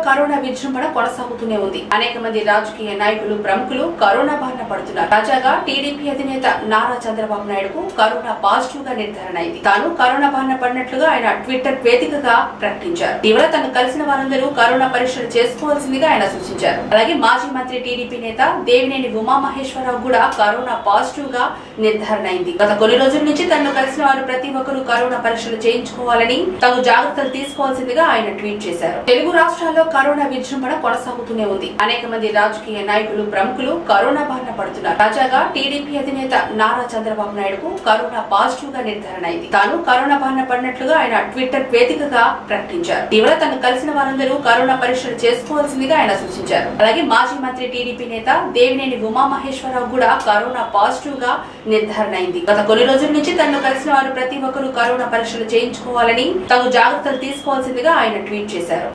corona విజృంభణ కొనసాగుతూనే ఉంది అనేక మంది రాజకీయ నాయకులు ప్రముఖులు కరోనా బారిన పడుతున్నారు తాజాగా టీడీపీ అధినేత నారా చంద్రబాబు నాయుడుకు కరోనా పాజిటివ్ గా నిర్ధారణ అయింది తాను కరోనా బారిన పడినట్లుగా ఆయన ట్విట్టర్ వేదికగా ప్రకటించారు ఇటీవల తను కలిసిన వారందరూ కరోనా పరీక్షలు చేసుకోవాల్సిందిగా ఆయన సూచించారు అలాగే మాజీ మంత్రి టీడీపీ నేత దేవినేని ఉమామహేశ్వరరావు కూడా కరోనా పాజిటివ్ గా నిర్ధారణ అయింది గత కొన్ని రోజుల నుంచి తనను కలిసిన వారు ప్రతి ఒక్కరూ కరోనా పరీక్షలు చేయించుకోవాలని తగు జాగ్రత్తలు తీసుకోవాల్సిందిగా ఆయన ట్వీట్ చేశారు తెలుగు రాష్ట్రాల్లో కరోనా విజృంభణ కొనసాగుతూనే ఉంది అనేక మంది రాజకీయ నాయకులు ప్రముఖులు కరోనా బారిన పడుతున్నారు తాజాగా టీడీపీ అధినేత నారా చంద్రబాబు నాయుడుకు కరోనా పాజిటివ్ గా నిర్ధారణ అయింది తాను కరోనా బారిన పడినట్లుగా ఆయన ట్విట్టర్ వేదికగా ప్రకటించారు ఇటీవల తను కలిసిన వారందరూ కరోనా పరీక్షలు చేసుకోవాల్సిందిగా ఆయన సూచించారు అలాగే మాజీ మంత్రి టీడీపీ నేత దేవినేని ఉమామహేశ్వరరావు కూడా కరోనా పాజిటివ్ గా నిర్ధారణ అయింది గత కొన్ని రోజుల నుంచి తనను కలిసిన వారు ప్రతి ఒక్కరూ కరోనా పరీక్షలు చేయించుకోవాలని తగు జాగ్రత్తలు తీసుకోవాల్సిందిగా ఆయన ట్వీట్ చేశారు